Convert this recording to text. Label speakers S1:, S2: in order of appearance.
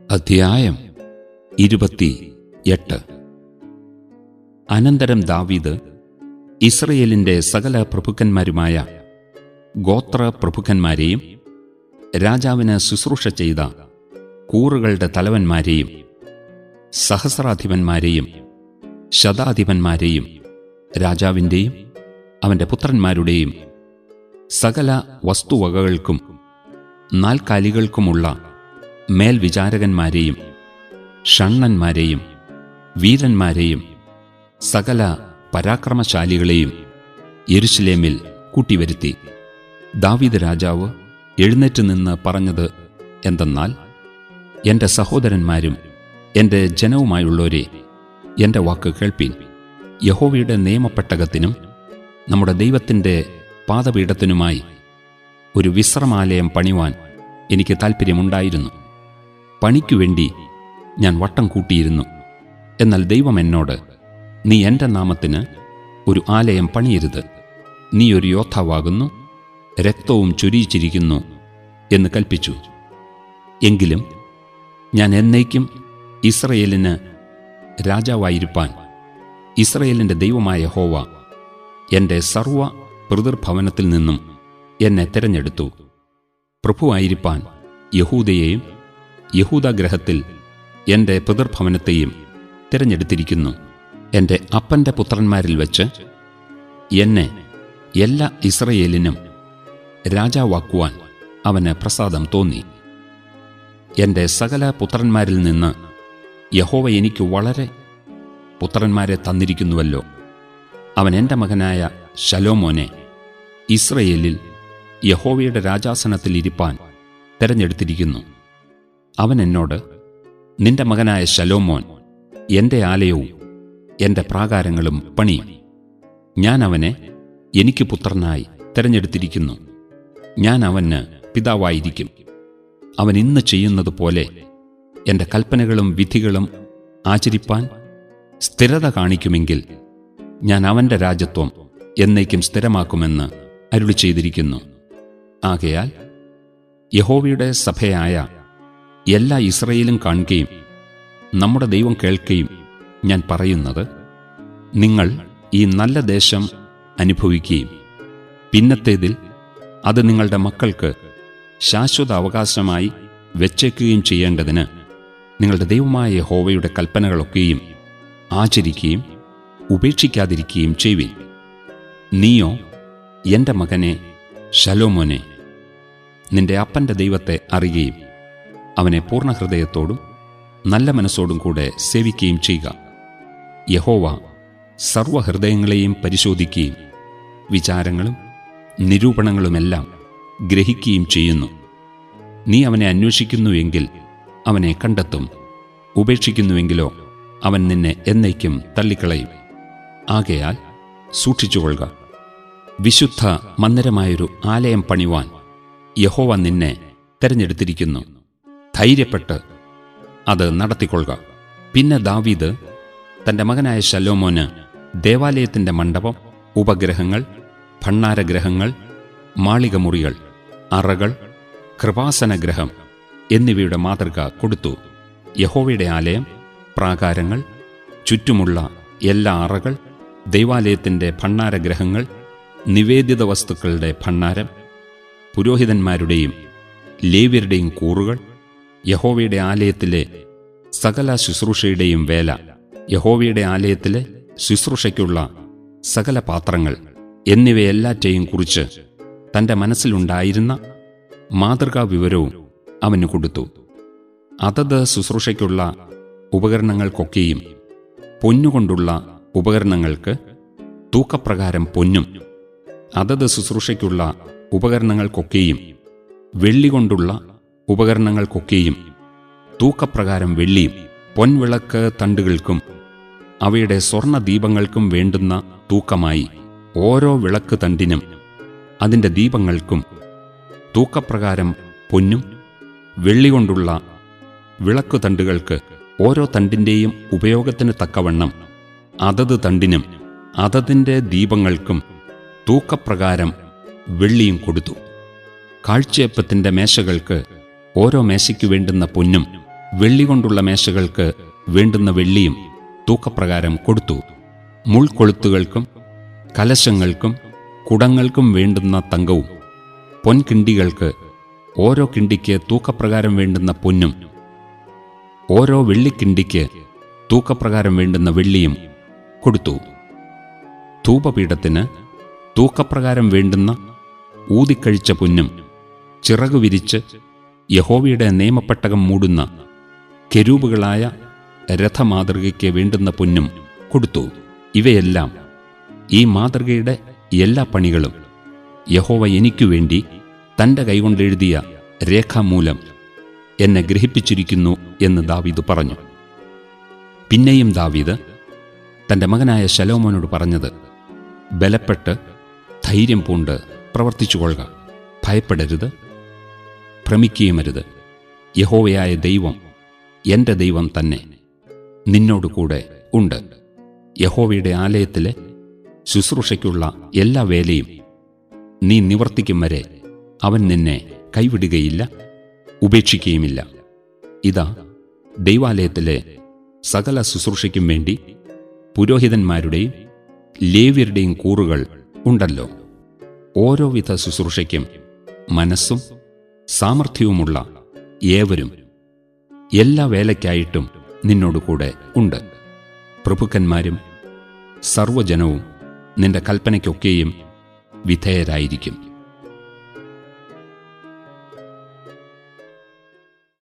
S1: അധ്യായം ഇരുപത്തി എട്ട് അനന്തരം ദാവീദ് ഇസ്രയേലിന്റെ സകല പ്രഭുക്കന്മാരുമായ ഗോത്ര പ്രഭുക്കന്മാരെയും രാജാവിന് ശുശ്രൂഷ ചെയ്ത കൂറുകളുടെ തലവന്മാരെയും സഹസ്രാധിപന്മാരെയും ശതാധിപന്മാരെയും രാജാവിൻ്റെയും അവൻ്റെ പുത്രന്മാരുടെയും സകല വസ്തുവകകൾക്കും നാൽക്കാലികൾക്കുമുള്ള മേൽവിചാരകന്മാരെയും ഷണ്ണന്മാരെയും വീരന്മാരെയും സകല പരാക്രമശാലികളെയും യെരുശലേമിൽ കൂട്ടിവരുത്തി ദാവീദ് രാജാവ് എഴുന്നേറ്റ് നിന്ന് പറഞ്ഞത് എന്തെന്നാൽ എൻ്റെ സഹോദരന്മാരും എൻ്റെ ജനവുമായുള്ളവരെ എൻ്റെ വാക്ക് കേൾപ്പീൻ യഹോവയുടെ നിയമപ്പെട്ടകത്തിനും നമ്മുടെ ദൈവത്തിൻ്റെ പാദപീഠത്തിനുമായി ഒരു വിശ്രമാലയം പണിവാൻ എനിക്ക് താൽപ്പര്യമുണ്ടായിരുന്നു പണിക്കുവേണ്ടി ഞാൻ വട്ടം കൂട്ടിയിരുന്നു എന്നാൽ ദൈവം എന്നോട് നീ എൻ്റെ നാമത്തിന് ഒരു ആലയം പണിയരുത് നീ ഒരു യോദ്ധാവാകുന്നു രക്തവും ചൊരിയിച്ചിരിക്കുന്നു എന്ന് കൽപ്പിച്ചു എങ്കിലും ഞാൻ എന്നേക്കും ഇസ്രയേലിന് രാജാവായിരിക്കാൻ ഇസ്രയേലിൻ്റെ ദൈവമായ ഹോവ എൻ്റെ സർവ പിതൃഭവനത്തിൽ നിന്നും എന്നെ തിരഞ്ഞെടുത്തു പ്രഭുവായിരിക്കാൻ യഹൂദയെയും യഹൂദഗ്രഹത്തിൽ എൻ്റെ പിതൃഭവനത്തെയും തിരഞ്ഞെടുത്തിരിക്കുന്നു എൻ്റെ അപ്പൻ്റെ പുത്രന്മാരിൽ വച്ച് എന്നെ എല്ലാ ഇസ്രയേലിനും രാജാവാക്കുവാൻ അവന് പ്രസാദം തോന്നി എൻ്റെ സകല പുത്രന്മാരിൽ നിന്ന് യഹോവ എനിക്ക് വളരെ പുത്രന്മാരെ തന്നിരിക്കുന്നുവല്ലോ അവൻ എൻ്റെ മകനായ ശലോമോനെ ഇസ്രയേലിൽ യഹോവയുടെ രാജാസനത്തിൽ ഇരിപ്പാൻ തെരഞ്ഞെടുത്തിരിക്കുന്നു അവൻ എന്നോട് നിന്റെ മകനായ ശലോമോൻ എൻ്റെ ആലയവും എൻ്റെ പ്രാകാരങ്ങളും പണിയും ഞാൻ അവനെ എനിക്ക് പുത്രനായി തെരഞ്ഞെടുത്തിരിക്കുന്നു ഞാൻ അവന് പിതാവായിരിക്കും അവൻ ഇന്ന് ചെയ്യുന്നത് പോലെ എൻ്റെ കൽപ്പനകളും വിധികളും ആചരിപ്പാൻ സ്ഥിരത കാണിക്കുമെങ്കിൽ ഞാൻ അവൻ്റെ രാജ്യത്വം എന്നേക്കും സ്ഥിരമാക്കുമെന്ന് അരുളി ചെയ്തിരിക്കുന്നു ആകയാൽ യഹോവയുടെ സഭയായ എല്ലാ ഇസ്രയേലും കാണുകയും നമ്മുടെ ദൈവം കേൾക്കുകയും ഞാൻ പറയുന്നത് നിങ്ങൾ ഈ നല്ല ദേശം അനുഭവിക്കുകയും പിന്നത്തേതിൽ അത് നിങ്ങളുടെ മക്കൾക്ക് ശാശ്വത അവകാശമായി വെച്ചേക്കുകയും ചെയ്യേണ്ടതിന് നിങ്ങളുടെ ദൈവമായ യഹോവയുടെ കൽപ്പനകളൊക്കെയും ആചരിക്കുകയും ഉപേക്ഷിക്കാതിരിക്കുകയും ചെയ്യുവിൻ നീയോ എൻ്റെ മകനെ ശലോമോനെ നിന്റെ അപ്പൻ്റെ ദൈവത്തെ അറിയുകയും അവനെ പൂർണ്ണ ഹൃദയത്തോടും നല്ല മനസ്സോടും കൂടെ സേവിക്കുകയും ചെയ്യുക യഹോവ സർവഹൃദയങ്ങളെയും പരിശോധിക്കുകയും വിചാരങ്ങളും നിരൂപണങ്ങളുമെല്ലാം ഗ്രഹിക്കുകയും ചെയ്യുന്നു നീ അവനെ അന്വേഷിക്കുന്നുവെങ്കിൽ അവനെ കണ്ടെത്തും ഉപേക്ഷിക്കുന്നുവെങ്കിലോ അവൻ നിന്നെ എന്നേക്കും തള്ളിക്കളയും ആകയാൽ സൂക്ഷിച്ചുകൊള്ളുക വിശുദ്ധ മന്ദിരമായൊരു ആലയം പണിവാൻ യഹോവ നിന്നെ തെരഞ്ഞെടുത്തിരിക്കുന്നു ധൈര്യപ്പെട്ട് അത് നടത്തിക്കൊള്ളുക പിന്നെ ദാവീദ് തന്റെ മകനായ ശലോമോന് ദേവാലയത്തിന്റെ മണ്ഡപം ഉപഗ്രഹങ്ങൾ ഭണ്ണാരഗ്രഹങ്ങൾ മാളികമുറികൾ അറകൾ കൃപാസനഗ്രഹം എന്നിവയുടെ മാതൃക കൊടുത്തു യഹോവയുടെ ആലയം പ്രാകാരങ്ങൾ ചുറ്റുമുള്ള എല്ലാ അറകൾ ദൈവാലയത്തിന്റെ ഭണ്ണാരഗ്രഹങ്ങൾ നിവേദിത വസ്തുക്കളുടെ ഭണ്ണാരം പുരോഹിതന്മാരുടെയും ലേവ്യരുടെയും കൂറുകൾ യഹോവയുടെ ആലയത്തിലെ സകല ശുശ്രൂഷയുടെയും വേല യഹോവയുടെ ആലയത്തിലെ ശുശ്രൂഷയ്ക്കുള്ള സകല പാത്രങ്ങൾ എന്നിവയെല്ലാറ്റെയും കുറിച്ച് തന്റെ മനസ്സിലുണ്ടായിരുന്ന മാതൃകാ വിവരവും അവന് കൊടുത്തു അതത് ശുശ്രൂഷയ്ക്കുള്ള ഉപകരണങ്ങൾക്കൊക്കെയും പൊന്നുകൊണ്ടുള്ള ഉപകരണങ്ങൾക്ക് തൂക്കപ്രകാരം പൊന്നും അതത് ശുശ്രൂഷയ്ക്കുള്ള ഉപകരണങ്ങൾക്കൊക്കെയും വെള്ളി കൊണ്ടുള്ള ഉപകരണങ്ങൾക്കൊക്കെയും തൂക്കപ്രകാരം വെള്ളിയും പൊൻവിളക്ക് തണ്ടുകൾക്കും അവയുടെ സ്വർണ്ണ ദീപങ്ങൾക്കും വേണ്ടുന്ന തൂക്കമായി ഓരോ വിളക്ക് തണ്ടിനും അതിൻ്റെ ദീപങ്ങൾക്കും തൂക്കപ്രകാരം പൊന്നും വെള്ളി കൊണ്ടുള്ള വിളക്കു തണ്ടുകൾക്ക് ഓരോ തണ്ടിൻ്റെയും ഉപയോഗത്തിന് തക്കവണ്ണം അതത് തണ്ടിനും അതതിൻ്റെ ദീപങ്ങൾക്കും തൂക്കപ്രകാരം വെള്ളിയും കൊടുത്തു കാഴ്ചയപ്പത്തിൻ്റെ മേശകൾക്ക് ഓരോ മേശയ്ക്കു വേണ്ടുന്ന പൊന്നും വെള്ളി കൊണ്ടുള്ള മേശകൾക്ക് വേണ്ടുന്ന വെള്ളിയും തൂക്കപ്രകാരം കൊടുത്തു മുൾക്കൊളുത്തുകൾക്കും കലശങ്ങൾക്കും കുടങ്ങൾക്കും വേണ്ടുന്ന തങ്കവും പൊൻകിണ്ടികൾക്ക് ഓരോ കിണ്ടിക്ക് തൂക്കപ്രകാരം വേണ്ടുന്ന പൊന്നും ഓരോ വെള്ളിക്കിണ്ടിക്ക് തൂക്കപ്രകാരം വേണ്ടുന്ന വെള്ളിയും കൊടുത്തു ധൂപപീഠത്തിന് തൂക്കപ്രകാരം വേണ്ടുന്ന ഊതിക്കഴിച്ച പൊന്നും ചിറകു വിരിച്ച് യഹോവയുടെ നിയമപ്പെട്ടകം മൂടുന്ന കെരൂബുകളായ രഥമാതൃകയ്ക്ക് വേണ്ടുന്ന പൊന്നും കൊടുത്തു ഇവയെല്ലാം ഈ മാതൃകയുടെ എല്ലാ പണികളും യഹോവ എനിക്കു വേണ്ടി തന്റെ കൈകൊണ്ടെഴുതിയ രേഖാമൂലം എന്നെ ഗ്രഹിപ്പിച്ചിരിക്കുന്നു എന്ന് ദാവീദ് പറഞ്ഞു പിന്നെയും ദാവീദ് തന്റെ മകനായ ശലോമോനോട് പറഞ്ഞത് ബലപ്പെട്ട് ധൈര്യം പൂണ്ട് പ്രവർത്തിച്ചുകൊള്ളുക ഭയപ്പെടരുത് ഭ്രമിക്കുകയുമരുത് യഹോവയായ ദൈവം എന്റെ ദൈവം തന്നെ നിന്നോട് കൂടെ ഉണ്ട് യഹോവയുടെ ആലയത്തിലെ ശുശ്രൂഷയ്ക്കുള്ള എല്ലാ വേലയും നീ നിവർത്തിക്കും വരെ അവൻ നിന്നെ കൈവിടുകയില്ല ഉപേക്ഷിക്കുകയുമില്ല ഇതാ ദൈവാലയത്തിലെ സകല ശുശ്രൂഷയ്ക്കും വേണ്ടി പുരോഹിതന്മാരുടെയും ലേവ്യരുടെയും കൂറുകൾ ഉണ്ടല്ലോ ഓരോവിധ ശുശ്രൂഷയ്ക്കും മനസ്സും സാമർഥ്യവുമുള്ള ഏവരും എല്ലാ വേലയ്ക്കായിട്ടും നിന്നോട് കൂടെ ഉണ്ട് പ്രഭുക്കന്മാരും സർവജനവും നിന്റെ കൽപ്പനയ്ക്കൊക്കെയും വിധേയരായിരിക്കും